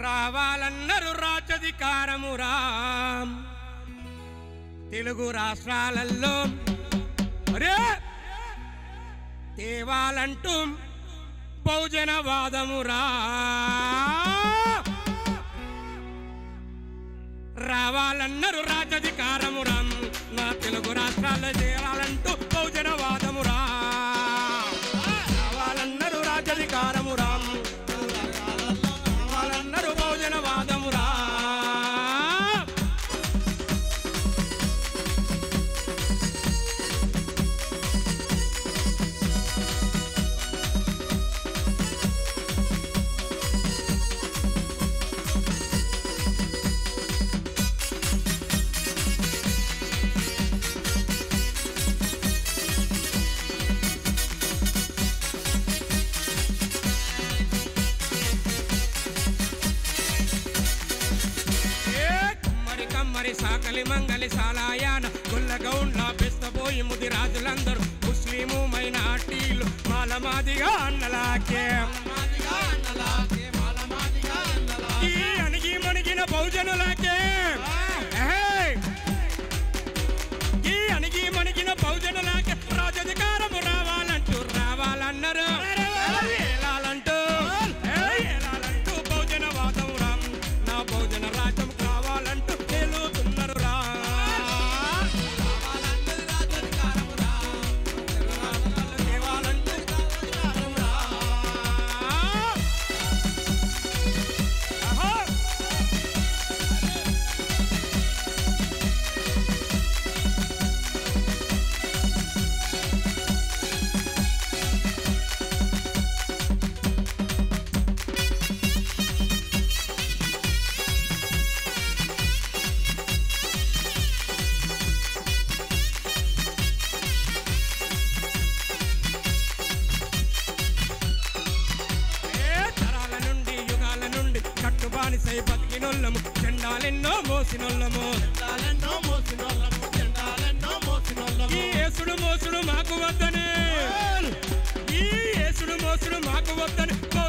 రావాలన్నారు రాజ్యధికారము రామ్ తెలుగు రాష్ట్రాలలో అరే తేవాలంటూ బహుజన వాదము రా రావాలన్నారు రాజ్యాధికారము రామ్ నా తెలుగు రాష్ట్రాల్లో చేరాలంటూ బహుజన వాదము రా రావాలన్నారు రాజ్యాధికారము రామ్ రావాలన్నారు బహుజన వాదము రా ఏ కమ్మరి కమ్మరి సాకలి మంగలి సాలాయాన గుల్ల గౌండ్ల బెస్తపోయి ముది రాజులందరూ ముస్లిము మైనార్టీలు మాలమాదిగా అన్నలాకే ఈ అణిగి మణిగిన బహుజనులాకే ఏహే! ఈ అణిగి మణిగిన బహుజనులాకే రాజధికారము రావాలంటూ రావాలన్నారు ఏలాలంటూ ఏయ్ ఏలాలంటూ బహుజన వాదం రామ్ నా బహుజన రాజ్యం కావాలంటూ తేలుతున్నారు రా దేవాలంటూ రాజ్యం రా. ఆహా! ఏ తరాల నుండి యుగాల నుండి కట్టుబానిసై బతికినోళ్ళము చెండాలెన్నో మోసినోళ్ళము ఈ యేసుడు మోసుడు మాకు వద్దని ఈ యేసుడు మోసుడు మాకు వద్దని